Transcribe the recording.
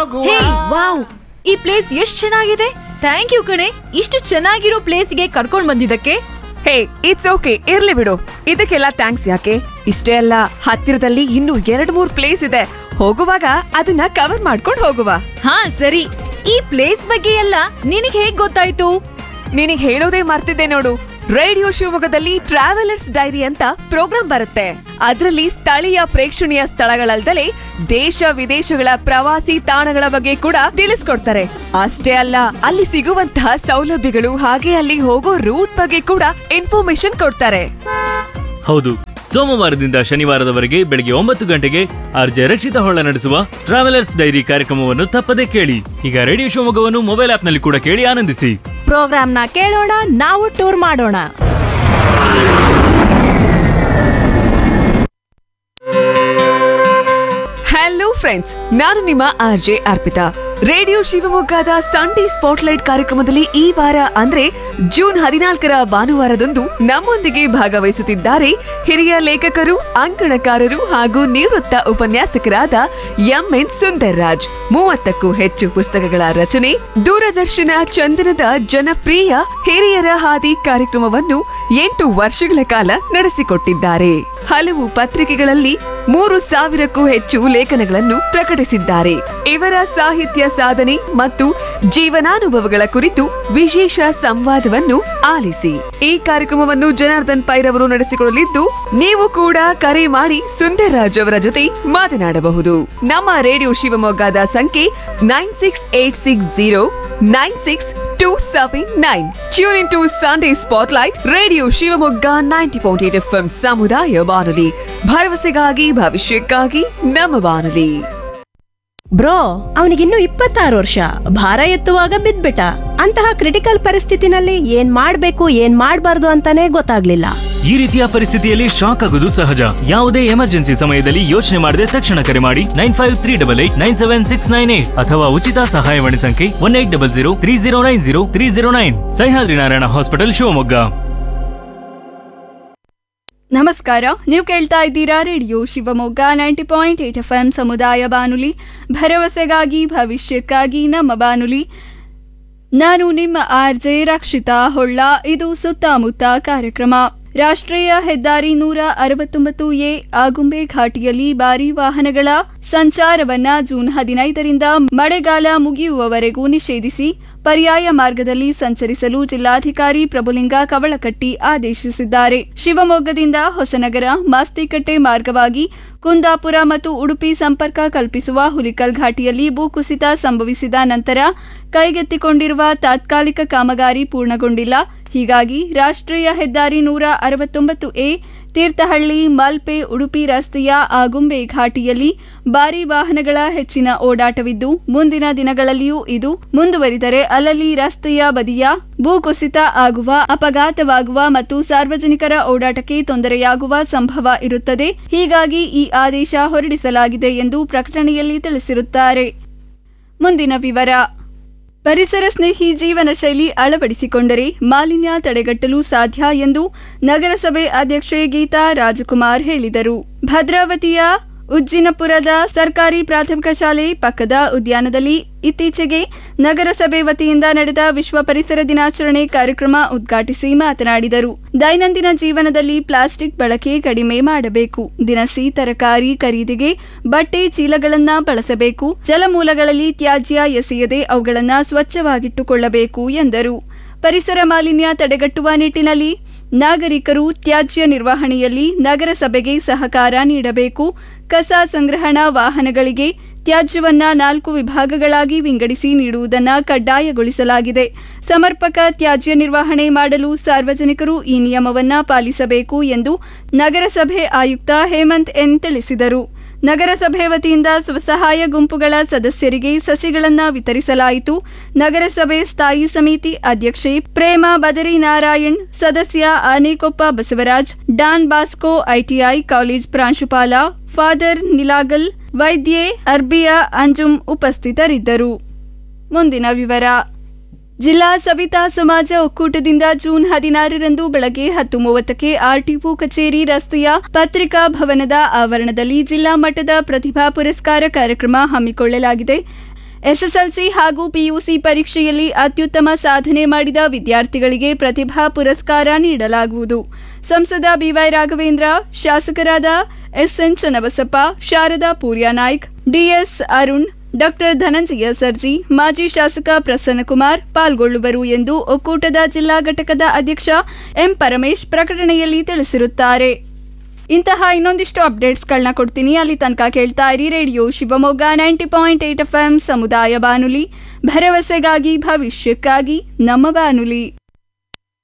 ಹೋಗುವ ಹೇ ವಾವ್ ಈ ಪ್ಲೇಸ್ ಎಷ್ಟ್ ಚೆನ್ನಾಗಿದೆ ಥ್ಯಾಂಕ್ ಯು ಕಣೆ ಇಷ್ಟು ಚೆನ್ನಾಗಿರೋ ಪ್ಲೇಸ್ಗೆ ಕರ್ಕೊಂಡ್ ಬಂದಿದ್ದಕ್ಕೆ ಹೇ ಇಟ್ಸ್ ಓಕೆ ಇರ್ಲಿ ಬಿಡು ಇದಕ್ಕೆಲ್ಲ ಥ್ಯಾಂಕ್ಸ್ ಯಾಕೆ ಇಷ್ಟೇ ಅಲ್ಲ ಹತ್ತಿರದಲ್ಲಿ ಇನ್ನೂ ಎರಡ್ ಮೂರ್ ಪ್ಲೇಸ್ ಇದೆ ಹೋಗುವಾಗ ಅದನ್ನ ಕವರ್ ಮಾಡ್ಕೊಂಡು ಹೋಗುವ ಹಾ ಸರಿ ಈ ಪ್ಲೇಸ್ ಬಗ್ಗೆ ಎಲ್ಲ ನಿನಗ್ ಹೇಗ್ ಗೊತ್ತಾಯ್ತು ನಿನಗ್ ಹೇಳೋದೇ ಮರ್ತಿದ್ದೆ ನೋಡು ರೇಡಿಯೋ ಶಿವಮೊಗ್ಗದಲ್ಲಿ ಟ್ರಾವೆಲರ್ಸ್ ಡೈರಿ ಅಂತ ಪ್ರೋಗ್ರಾಂ ಬರುತ್ತೆ ಅದರಲ್ಲಿ ಸ್ಥಳೀಯ ಪ್ರೇಕ್ಷಣೀಯ ಸ್ಥಳಗಳಲ್ದಲೆ ದೇಶ ವಿದೇಶಗಳ ಪ್ರವಾಸಿ ತಾಣಗಳ ಬಗ್ಗೆ ಕೂಡ ತಿಳಿಸ್ಕೊಡ್ತಾರೆ ಅಷ್ಟೇ ಅಲ್ಲ ಅಲ್ಲಿ ಸಿಗುವಂತಹ ಸೌಲಭ್ಯಗಳು ಹಾಗೆ ಅಲ್ಲಿ ಹೋಗೋ ರೂಟ್ ಬಗ್ಗೆ ಕೂಡ ಇನ್ಫಾರ್ಮೇಶನ್ ಕೊಡ್ತಾರೆ ಹೌದು ಸೋಮವಾರದಿಂದ ಶನಿವಾರದವರೆಗೆ ಬೆಳಗ್ಗೆ ಒಂಬತ್ತು ಗಂಟೆಗೆ ಆರ್ಜೆ ರಕ್ಷಿತ ಹೊಳ್ಳ ನಡೆಸುವ ಟ್ರಾವೆಲರ್ಸ್ ಡೈರಿ ಕಾರ್ಯಕ್ರಮವನ್ನು ತಪ್ಪದೇ ಕೇಳಿ ಈಗ ರೇಡಿಯೋ ಶಿವಮೊಗ್ಗವನ್ನು ಮೊಬೈಲ್ ಆಪ್ನಲ್ಲಿ ಕೂಡ ಕೇಳಿ ಆನಂದಿಸಿ ಪ್ರೋಗ್ರಾಮ್ನ ಕೇಳೋಣ ನಾವು ಟೂರ್ ಮಾಡೋಣ ಹಲೋ ಫ್ರೆಂಡ್ಸ್ ನಾನು ನಿಮ್ಮ ಆರ್ ಜೆ ಅರ್ಪಿತಾ ರೇಡಿಯೋ ಶಿವಮೊಗ್ಗದ ಸಂಡೇ ಸ್ಪಾಟ್ಲೈಟ್ ಕಾರ್ಯಕ್ರಮದಲ್ಲಿ ಈ ವಾರ ಅಂದ್ರೆ ಜೂನ್ ಹದಿನಾಲ್ಕರ ಭಾನುವಾರದಂದು ನಮ್ಮೊಂದಿಗೆ ಭಾಗವಹಿಸುತ್ತಿದ್ದಾರೆ ಹಿರಿಯ ಲೇಖಕರು ಅಂಕಣಕಾರರು ಹಾಗೂ ನಿವೃತ್ತ ಉಪನ್ಯಾಸಕರಾದ ಎಂ ಎನ್ ಸುಂದರ್ ರಾಜ್ ಮೂವತ್ತಕ್ಕೂ ಹೆಚ್ಚು ಪುಸ್ತಕಗಳ ರಚನೆ ದೂರದರ್ಶನ ಚಂದನದ ಜನಪ್ರಿಯ ಹಿರಿಯರ ಹಾದಿ ಕಾರ್ಯಕ್ರಮವನ್ನು ಎಂಟು ವರ್ಷಗಳ ಕಾಲ ನಡೆಸಿಕೊಟ್ಟಿದ್ದಾರೆ ಹಲವು ಪತ್ರಿಕೆಗಳಲ್ಲಿ ಮೂರು ಸಾವಿರಕ್ಕೂ ಹೆಚ್ಚು ಲೇಖನಗಳನ್ನು ಪ್ರಕಟಿಸಿದ್ದಾರೆ ಇವರ ಸಾಹಿತ್ಯ ಸಾಧನೆ ಮತ್ತು ಜೀವನಾನುಭವಗಳ ಕುರಿತು ವಿಶೇಷ ಸಂವಾದವನ್ನು ಆಲಿಸಿ ಈ ಕಾರ್ಯಕ್ರಮವನ್ನು ಜನಾರ್ದನ್ ಪೈರವರು ನಡೆಸಿಕೊಳ್ಳಲಿದ್ದು ನೀವು ಕೂಡ ಕರೆ ಮಾಡಿ ಸುಂದರ್ರಾಜ್ ಅವರ ಜೊತೆ ಮಾತನಾಡಬಹುದು ನಮ್ಮ ರೇಡಿಯೋ ಶಿವಮೊಗ್ಗದ ಸಂಖ್ಯೆ nine six eight six zero nine six two seven nine tune in to Sunday spotlight radio Shivamogga ninety point eight F ಸಮುದಾಯ ಬಾನುಲಿ ಭರವಸೆಗಾಗಿ ಭವಿಷ್ಯಕ್ಕಾಗಿ ನಮ್ಮ ಬಾನುಲಿ ಬ್ರೋ ಅವನಿಗಿನ್ನು ಇಪ್ಪತ್ತಾರು ವರ್ಷ ಭಾರ ಎತ್ತುವಾಗ ಬಿದ್ಬಿಟ್ಟ ಅಂತಹ ಕ್ರಿಟಿಕಲ್ ಪರಿಸ್ಥಿತಿನಲ್ಲಿ ಏನ್ ಮಾಡ್ಬೇಕು ಏನ್ ಮಾಡ್ಬಾರ್ದು ಅಂತಾನೆ ಗೊತ್ತಾಗ್ಲಿಲ್ಲ ಈ ರೀತಿಯ ಪರಿಸ್ಥಿತಿಯಲ್ಲಿ ಶಾಕ್ ಆಗುವುದು ಸಹಜ ಯಾವುದೇ ಎಮರ್ಜೆನ್ಸಿ ಸಮಯದಲ್ಲಿ ಯೋಚನೆ ಮಾಡದೆ ತಕ್ಷಣ ಕರೆ ಮಾಡಿ nine five three double eight nine seven six nine eight ಅಥವಾ ಉಚಿತ ಸಹಾಯವಾಣಿ ಸಂಖ್ಯೆ one eight double zero three zero nine zero three zero nine Sahyadri Narayana hospital Shivamogga ನಮಸ್ಕಾರ ನೀವು ಕೇಳ್ತಾ ಇದ್ದೀರಾ radio Shivamogga ninety point eight F M ಸಮುದಾಯ ಬಾನುಲಿ ಭರವಸೆಗಾಗಿ ಭವಿಷ್ಯಕ್ಕಾಗಿ ನಮ್ಮ ಬಾನುಲಿ ನಾನು ನಿಮ್ಮ ಆರ್ ಜೆ ರಕ್ಷಿತಾ ಹೊಳ್ಳ ಇದು ಸುತ್ತಮುತ್ತ ಕಾರ್ಯಕ್ರಮ ರಾಷ್ಟ್ರೀಯ ಹೆದ್ದಾರಿ ನೂರ ಅರವತ್ತೊಂಬತ್ತು ಎ ಆಗುಂಬೆ ಘಾಟಿಯಲ್ಲಿ ಭಾರಿ ವಾಹನಗಳ ಸಂಚಾರವನ್ನ ಜೂನ್ ಹದಿನೈದರಿಂದ ಮಳೆಗಾಲ ಮುಗಿಯುವವರೆಗೂ ನಿಷೇಧಿಸಿ ಪರ್ಯಾಯ ಮಾರ್ಗದಲ್ಲಿ ಸಂಚರಿಸಲು ಜಿಲ್ಲಾಧಿಕಾರಿ ಪ್ರಭುಲಿಂಗ ಕವಳಕಟ್ಟಿ ಆದೇಶಿಸಿದ್ದಾರೆ ಶಿವಮೊಗ್ಗದಿಂದ ಹೊಸನಗರ ಮಾಸ್ತಿಕಟ್ಟೆ ಮಾರ್ಗವಾಗಿ ಕುಂದಾಪುರ ಮತ್ತು ಉಡುಪಿ ಸಂಪರ್ಕ ಕಲ್ಪಿಸುವ ಹುಲಿಕಲ್ ಘಾಟಿಯಲ್ಲಿ ಭೂಕುಸಿತ ಸಂಭವಿಸಿದ ನಂತರ ಕೈಗೆತ್ತಿಕೊಂಡಿರುವ ತಾತ್ಕಾಲಿಕ ಕಾಮಗಾರಿ ಪೂರ್ಣಗೊಂಡಿಲ್ಲ ಹೀಗಾಗಿ ರಾಷ್ಟ್ರೀಯ ಹೆದ್ದಾರಿ ನೂರ ಅರವತ್ತೊಂಬತ್ತು ಎ ತೀರ್ಥಹಳ್ಳಿ ಮಲ್ಪೆ ಉಡುಪಿ ರಸ್ತೆಯ ಆಗುಂಬೆ ಘಾಟಿಯಲ್ಲಿ ಭಾರಿ ವಾಹನಗಳ ಹೆಚ್ಚಿನ ಓಡಾಟವಿದ್ದು ಮುಂದಿನ ದಿನಗಳಲ್ಲಿಯೂ ಇದು ಮುಂದುವರಿದರೆ ಅಲ್ಲಲ್ಲಿ ರಸ್ತೆಯ ಬದಿಯ ಭೂಕುಸಿತ ಆಗುವ ಅಪಘಾತವಾಗುವ ಮತ್ತು ಸಾರ್ವಜನಿಕರ ಓಡಾಟಕ್ಕೆ ತೊಂದರೆಯಾಗುವ ಸಂಭವ ಇರುತ್ತದೆ ಹೀಗಾಗಿ ಈ ಆದೇಶ ಹೊರಡಿಸಲಾಗಿದೆ ಎಂದು ಪ್ರಕಟಣೆಯಲ್ಲಿ ತಿಳಿಸಿರುತ್ತಾರೆ ಮುಂದಿನ ವಿವರ ಪರಿಸರ ಸ್ನೇಹಿ ಜೀವನ ಶೈಲಿ ಅಳವಡಿಸಿಕೊಂಡರೆ ಮಾಲಿನ್ಯ ತಡೆಗಟ್ಟಲು ಸಾಧ್ಯ ಎಂದು ನಗರಸಭೆ ಅಧ್ಯಕ್ಷೆ ಗೀತಾ ರಾಜಕುಮಾರ್ ಹೇಳಿದರು ಭದ್ರಾವತಿಯ ಉಜ್ಜಿನಪುರದ ಸರ್ಕಾರಿ ಪ್ರಾಥಮಿಕ ಶಾಲೆ ಪಕ್ಕದ ಉದ್ಯಾನದಲ್ಲಿ ಇತ್ತೀಚೆಗೆ ನಗರಸಭೆ ವತಿಯಿಂದ ನಡೆದ ವಿಶ್ವ ಪರಿಸರ ದಿನಾಚರಣೆ ಕಾರ್ಯಕ್ರಮ ಉದ್ಘಾಟಿಸಿ ಮಾತನಾಡಿದರು ದೈನಂದಿನ ಜೀವನದಲ್ಲಿ ಪ್ಲಾಸ್ಟಿಕ್ ಬಳಕೆ ಕಡಿಮೆ ಮಾಡಬೇಕು ದಿನಸಿ ತರಕಾರಿ ಖರೀದಿಗೆ ಬಟ್ಟೆ ಚೀಲಗಳನ್ನ ಬಳಸಬೇಕು ಜಲಮೂಲಗಳಲ್ಲಿ ತ್ಯಾಜ್ಯ ಎಸೆಯದೆ ಅವುಗಳನ್ನ ಸ್ವಚ್ಛವಾಗಿಟ್ಟುಕೊಳ್ಳಬೇಕು ಎಂದರು ಪರಿಸರ ಮಾಲಿನ್ಯ ತಡೆಗಟ್ಟುವ ನಿಟ್ಟಿನಲ್ಲಿ ನಾಗರಿಕರು ತ್ಯಾಜ್ಯ ನಿರ್ವಹಣೆಯಲ್ಲಿ ನಗರಸಭೆಗೆ ಸಹಕಾರ ನೀಡಬೇಕು ಕಸ ಸಂಗ್ರಹಣಾ ವಾಹನಗಳಿಗೆ ತ್ಯಾಜ್ಯವನ್ನ ನಾಲ್ಕು ವಿಭಾಗಗಳಾಗಿ ವಿಂಗಡಿಸಿ ನೀಡುವುದನ್ನು ಕಡ್ಡಾಯಗೊಳಿಸಲಾಗಿದೆ ಸಮರ್ಪಕ ತ್ಯಾಜ್ಯ ನಿರ್ವಹಣೆ ಮಾಡಲು ಸಾರ್ವಜನಿಕರು ಈ ನಿಯಮವನ್ನ ಪಾಲಿಸಬೇಕು ಎಂದು ನಗರಸಭೆ ಆಯುಕ್ತ ಹೇಮಂತ್ ಎನ್ ತಿಳಿಸಿದರು ನಗರಸಭೆ ವತಿಯಿಂದ ಸ್ವಸಹಾಯ ಗುಂಪುಗಳ ಸದಸ್ಯರಿಗೆ ಸಸಿಗಳನ್ನ ವಿತರಿಸಲಾಯಿತು ನಗರಸಭೆ ಸ್ಥಾಯಿ ಸಮಿತಿ ಅಧ್ಯಕ್ಷೆ ಪ್ರೇಮ ಬದರಿ ನಾರಾಯಣ್ ಸದಸ್ಯ Anekoppa Basavaraj Don Bosco ITI college ಪ್ರಾಂಶುಪಾಲ ಫಾದರ್ ನಿಲಾಗಲ್ ವೈದ್ಯೆ ಅರ್ಬಿಯಾ ಅಂಜುಮ್ ಉಪಸ್ಥಿತರಿದ್ದರು ಮುಂದಿನ ವಿವರ ಜಿಲ್ಲಾ ಸವಿತಾ ಸಮಾಜ ಒಕ್ಕೂಟದಿಂದ ಜೂನ್ ಹದಿನಾರರಂದು ಬೆಳಗ್ಗೆ ಹತ್ತು ಮೂವತ್ತಕ್ಕೆ ಆರ್ಟಿಒ ಕಚೇರಿ ರಸ್ತೆಯ ಪತ್ರಿಕಾ ಭವನದ ಆವರಣದಲ್ಲಿ ಜಿಲ್ಲಾ ಮಟ್ಟದ ಪ್ರತಿಭಾ ಪುರಸ್ಕಾರ ಕಾರ್ಯಕ್ರಮ ಹಮ್ಮಿಕೊಳ್ಳಲಾಗಿದೆ ಎಸ್ಎಸ್ಎಲ್ಸಿ ಹಾಗೂ ಪಿಯುಸಿ ಪರೀಕ್ಷೆಯಲ್ಲಿ ಅತ್ಯುತ್ತಮ ಸಾಧನೆ ಮಾಡಿದ ವಿದ್ಯಾರ್ಥಿಗಳಿಗೆ ಪ್ರತಿಭಾ ಪುರಸ್ಕಾರ ನೀಡಲಾಗುವುದು ಸಂಸದ ಬಿವೈ ರಾಘವೇಂದ್ರ ಶಾಸಕರಾದ SN Channabasappa Sharada Purya Naik DS Arun doctor Dhananjaya Sarji ಮಾಜಿ ಶಾಸಕ ಪ್ರಸನ್ನಕುಮಾರ್ ಪಾಲ್ಗೊಳ್ಳುವರು ಎಂದು ಒಕ್ಕೂಟದ ಜಿಲ್ಲಾ ಘಟಕದ ಅಧ್ಯಕ್ಷ ಎಂ ಪರಮೇಶ್ ಪ್ರಕಟಣೆಯಲ್ಲಿ ತಿಳಿಸಿರುತ್ತಾರೆ ಇಂತಹ ಇನ್ನೊಂದಿಷ್ಟು ಅಪ್ಡೇಟ್ಸ್ಗಳನ್ನ ಕೊಡ್ತೀನಿ ಅಲ್ಲಿ ತನಕ ಕೇಳ್ತಾ ಇರಿ radio Shivamogga ninety point eight F M ಸಮುದಾಯ ಬಾನುಲಿ ಭರವಸೆಗಾಗಿ ಭವಿಷ್ಯಕ್ಕಾಗಿ ನಮ್ಮ ಬಾನುಲಿ